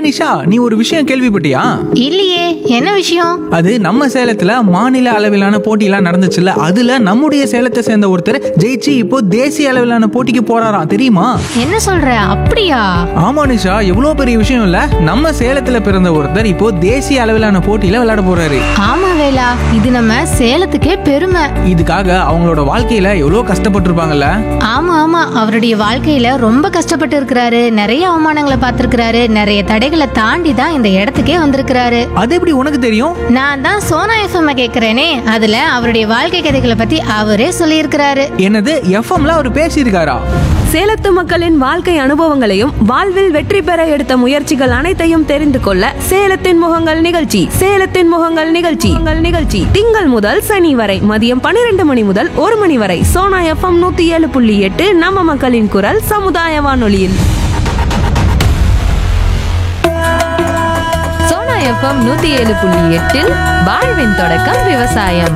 நிஷா நீ ஒரு விஷயம் கேள்விப்பட்டியா இல்லையே என்ன விஷயம் அது நம்ம சேலத்துல மாநில அளவிலான போட்டியெல்லாம் நடந்துச்சுல்ல அதுல நம்முடைய சேலத்தை சேர்ந்த ஒருத்தர் ஜெயிச்சு இப்போ தேசிய அளவிலான போட்டிக்கு போறாராம் தெரியுமா என்ன சொல்ற அப்படியா ஆமா நிஷா எவ்வளவு பெரிய விஷயம் இல்ல நம்ம சேலத்துல பிறந்த ஒருத்தர் இப்போ தேசிய அளவிலான போட்டியில விளையாட போறாரு ஆமா வேலா இது நம்ம சேலத்துக்கே பெருமை இதுக்காக அவங்களோட வாழ்க்கையில எவ்வளவு கஷ்டப்பட்டிருப்பாங்கல்ல ஆமா ஆமா அவருடைய வாழ்க்கையில ரொம்ப கஷ்டப்பட்டு இருக்கிறாரு நிறைய அவமானங்களை பார்த்திருக்கிறாரு நிறைய தடைகளை தாண்டி தான் இந்த இடத்துக்கே வந்திருக்கிறாரு அது எப்படி உனக்கு தெரியும் நான் தான் சோனா எஃப்எம் கேக்குறேனே அதுல அவருடைய வாழ்க்கை கதைகளை பத்தி அவரே சொல்லியிருக்கிறாரு என்னது எஃப்எம்ல அவர் பேசியிருக்காரா சேலத்து மக்களின் வாழ்க்கை அனுபவங்களையும் வாழ்வில் வெற்றி பெற எடுத்த முயற்சிகள் அனைத்தையும் தெரிந்து கொள்ள சேலத்தின் முகங்கள் நிகழ்ச்சி சேலத்தின் முகங்கள் நிகழ்ச்சி உங்கள் நிகழ்ச்சி திங்கள் முதல் சனி வரை மதியம் பன்னிரண்டு மணி முதல் ஒரு மணி வரை சோனா எஃப்எம் நூத்தி ஏழு புள்ளி எட்டு நம்ம மக்களின் குரல் சமுதாய வானொலியில் சோனா எஃப்எம் நூத்தி ஏழு புள்ளி எட்டில் வாழ்வின் தொடக்கம் விவசாயம்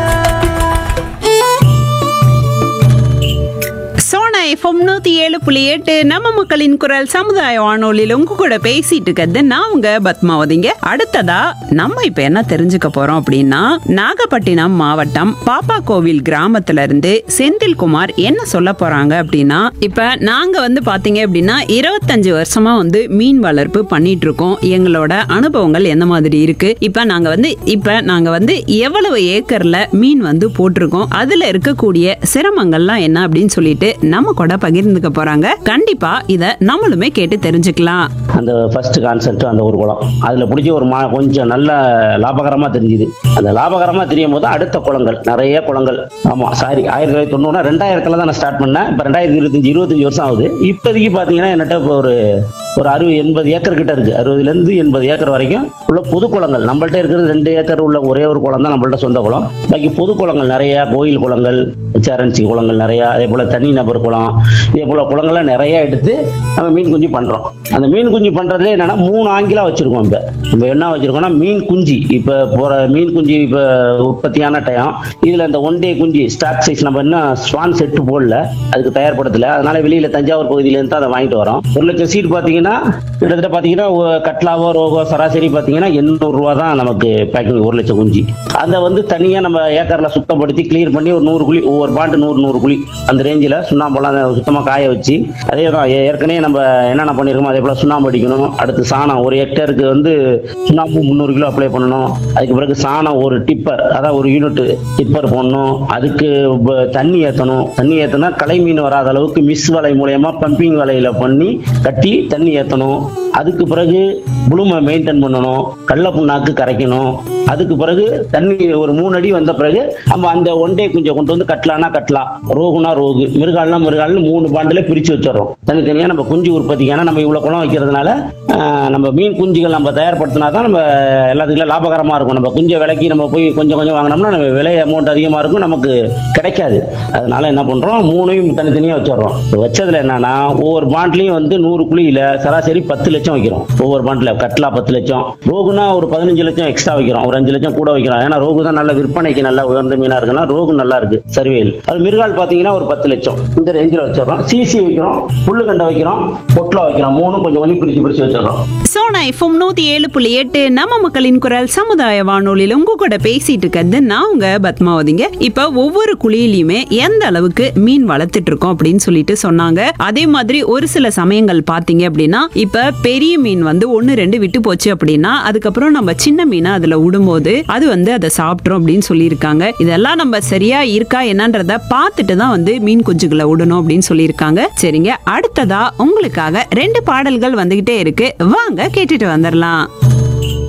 சோனா எஃப்எம் நூத்தி ஏழு புள்ளி எட்டு நம்ம மக்களின் குரல் சமுதாய வானொலியில் உங்க கூட பேசிட்டு இருக்கிறது நான் உங்க பத்மாவதிங்க அடுத்ததா நம்ம இப்ப என்ன தெரிஞ்சுக்க போறோம் அப்படின்னா நாகப்பட்டினம் மாவட்டம் பாப்பா கோவில் கிராமத்துல இருந்து செந்தில்குமார் என்ன சொல்ல போறாங்க அப்படின்னா இப்ப நாங்க வந்து பாத்தீங்க அப்படின்னா இருபத்தஞ்சு வருஷமா வந்து மீன் வளர்ப்பு பண்ணிட்டு இருக்கோம் எங்களோட அனுபவங்கள் எந்த மாதிரி இருக்கு இப்ப நாங்க வந்து இப்ப நாங்க வந்து எவ்வளவு ஏக்கர்ல மீன் வந்து போட்டிருக்கோம் அதுல இருக்கக்கூடிய சிரமங்கள்லாம் என்ன அப்படின்னு சொல்லிட்டு நம்ம கூட பகிர்ந்துக்க போறாங்க கண்டிப்பா இத நம்மளுமே கேட்டு தெரிஞ்சுக்கலாம் அந்த ஃபர்ஸ்ட் கான்செப்ட் அந்த ஒரு குளம் அதில் பிடிச்சி ஒரு மா கொஞ்சம் நல்ல லாபகரமாக தெரிஞ்சுது அந்த லாபகரமாக தெரியும் போது அடுத்த குளங்கள் நிறைய குளங்கள் ஆமாம் சாரி ஆயிரத்தி தொள்ளாயிரத்தி தொண்ணூறு ரெண்டாயிரத்தில் தான் நான் ஸ்டார்ட் பண்ணேன் இப்போ ரெண்டாயிரத்தி இருபத்தஞ்சி இருபத்தஞ்சி வருஷம் ஆகுது இப்போதைக்கு பார்த்தீங்கன்னா என்கிட்ட இப்போ ஒரு ஒரு அறுபது எண்பது ஏக்கர் கிட்ட இருக்கு அறுபதுலேருந்து எண்பது ஏக்கர் வரைக்கும் உள்ள பொது குளங்கள் நம்மள்ட்ட இருக்கிறது ரெண்டு ஏக்கர் உள்ள ஒரே ஒரு குளம் தான் நம்மள்ட்ட சொந்த குளம் பாக்கி பொது குளங்கள் நிறைய கோயில் குளங்கள் சேரன்சி குளங்கள் நிறைய அதே போல் தனி நபர் குளம் இதே போல் குளங்கள்லாம் நிறைய எடுத்து நம்ம மீன் குஞ்சு பண்ணுறோம் அந்த மீன் குஞ்சு பண்ணுறதுல என்னன்னா மூணு ஆங்கிலா வச்சிருக்கோம் இப்போ இப்போ என்ன வச்சிருக்கோம்னா மீன் குஞ்சு இப்போ போகிற மீன் குஞ்சு இப்போ உற்பத்தியான டைம் இதில் இந்த ஒன் டே குஞ்சு ஸ்டாக் சைஸ் நம்ம என்ன ஸ்வான் செட்டு போடல அதுக்கு தயார்படுத்தல அதனால வெளியில் தஞ்சாவூர் பகுதியிலேருந்து தான் அதை வாங்கிட்டு வரோம் ஒரு லட்சம் சீட் பார்த்தீங்கன்னா கிட்டத்தட்ட பார்த்தீங்கன்னா ஒ- கட்லாவோ ரோகோ சராசரி பார்த்தீங்கன்னா எண்ணூறுரூவா தான் நமக்கு பேக்கிங் ஒரு லட்சம் குஞ்சு அதை வந்து தனியாக நம்ம ஏக்கரில் சுத்தப்படுத்தி கிளியர் பண்ணி ஒரு நூறு குழி ஒவ்வொரு பாண்டு நூறு நூறு குழி அந்த ரேஞ்சில் சுண்ணாம்பெல்லாம் சுத்தமாக காய வச்சு அதே தான் ஏ- ஏற்கனவே நம்ம என்னென்ன பண்ணியிருக்கோம் அதே போல் சுண்ணாம்பு அடிக்கணும் அடுத்து சாணம் ஒரு ஹெக்டேருக்கு வந்து சுண்ணாம்பு முந்நூறு கிலோ அப்ளை பண்ணணும் அதுக்கு பிறகு சாணம் ஒரு டிப்பர் அதாவது ஒரு யூனிட் டிப்பர் போடணும் அதுக்கு ப- தண்ணி ஏற்றணும் தண்ணி ஏற்றினா கலை மீன் வராத அளவுக்கு மிஸ் வலை மூலயமா பம்பிங் வலையில பண்ணி கட்டி தண்ணி ஏற்றணும் அதுக்கு பிறகு புளுமை மெயின்டைன் பண்ணணும் கடல புண்ணாக்கு கரைக்கணும் அதுக்கு பிறகு தண்ணி ஒரு மூணு அடி வந்த பிறகு நம்ம அந்த ஒன் டே குஞ்சை கொண்டு வந்து கட்டலாம்னா கட்டலாம் ரோகுனா ரோகு மிருகால்னா மிருகால்னு மூணு பாண்டில பிரிச்சு வச்சிடறோம் தனித்தனியா நம்ம குஞ்சு உற்பத்திக்கு ஏன்னா நம்ம இவ்வளவு குளம் வைக்கிறதுனால ஆஹ், நம்ம மீன் குஞ்சுகள் நம்ம தயார்படுத்தினா தான் நம்ம எல்லாத்துக்கும் லாபகரமா இருக்கும் நம்ம குஞ்சை விலைக்கு நம்ம போய் கொஞ்சம் கொஞ்சம் வாங்கினோம்னா நம்ம விலை அமௌண்ட் அதிகமா இருக்கும் நமக்கு கிடைக்காது அதனால என்ன பண்றோம் மூணையும் தனித்தனியா வச்சிடறோம் வச்சதுல என்னன்னா ஒவ்வொரு பாண்ட்லயும் வந்து நூறு குழியில சராசரி பத்து லட்சம் வைக்கிறோம் ஒவ்வொரு பாண்ட்ல கட்லா பத்து லட்சம் ரோகுனா ஒரு பதினஞ்சு லட்சம் எக்ஸ்ட்ரா வைக்கிறோம் ஒரு அஞ்சு லட்சம் கூட வைக்கிறோம் ஏன்னா ரோகு தான் நல்ல விற்பனைக்கு நல்ல உயர்ந்த மீனா இருக்குன்னா ரோகு நல்லா இருக்கு சர்வேல் அது மிருகால் பாத்தீங்கன்னா ஒரு பத்து லட்சம் இந்த ரேஞ்சில் வச்சிடறோம் சிசி வைக்கிறோம் புல்லுகண்டை வைக்கிறோம் பொட்லா வைக்கிறோம் மூணும் கொஞ்சம் கொஞ்சம் பிரிச்சு பிரிச்சு வச்சிடறோம் சோனா எஃப்எம் நூத்தி ஏழு புள்ளி எட்டு நம்ம மக்களின் குரல் சமுதாய வானொலியில உங்க கூட பேசிட்டு இருக்கிறது நான் உங்க பத்மாவதிங்க இப்ப ஒவ்வொரு குழியிலயுமே எந்த அளவுக்கு மீன் வளர்த்துட்டு இருக்கோம் அப்படின்னு சொல்லிட்டு சொன்னாங்க அதே மாதிரி ஒரு சில சமயங்கள் பாத்தீங்க அப்படின்னா இப்ப பெரிய மீன் வந்து ஒன்னு ரெண்டு விட்டு போச்சு அப்படின்னா அதுக்கப்புறம் நம்ம சின்ன மீனை அதுல விடும்போது அது வந்து அதை சாப்பிட்றோம் அப்படின்னு சொல்லியிருக்காங்க இதெல்லாம் நம்ம சரியா இருக்கா என்னன்றத பார்த்துட்டு தான் வந்து மீன் குஞ்சுகளை விடணும் அப்படின்னு சொல்லியிருக்காங்க சரிங்க அடுத்ததா உங்களுக்காக ரெண்டு பாடல்கள் வந்துகிட்டே இருக்கு வாங்க கேட்டுட்டு வந்துடலாம்